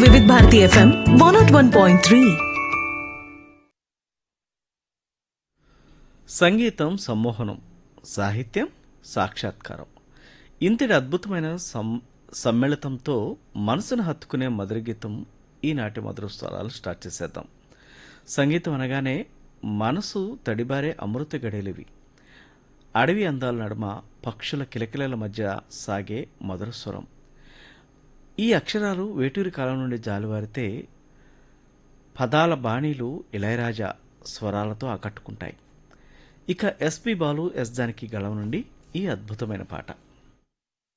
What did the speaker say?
వివిధ Bharati FM one naught one point three సంగీతం సమ్మోహనం సాహిత్యం సాక్షాత్కారం ఇంతటి అద్భుతమైన సం సమ్మిళితంతో మనసును హత్తుకునే మధుర గీతం ఈనాటి మధుర స్వరాలు స్టార్ట్ చేసేద్దాం సంగీతం అనగానే మనసు తడిబారే అమృత గడేలివి అడవి అందాల నడుమ పక్షుల కిలకిలల మధ్య సాగే మధుర స్వరం ఈ అక్షరాలు వేటూరి కాలం నుండి జాలువారితే పదాల బాణీలు ఇళయరాజా స్వరాలతో ఆకట్టుకుంటాయి ఇక ఎస్పి బాలు ఎస్ జానకి గళం నుండి ఈ అద్భుతమైన పాట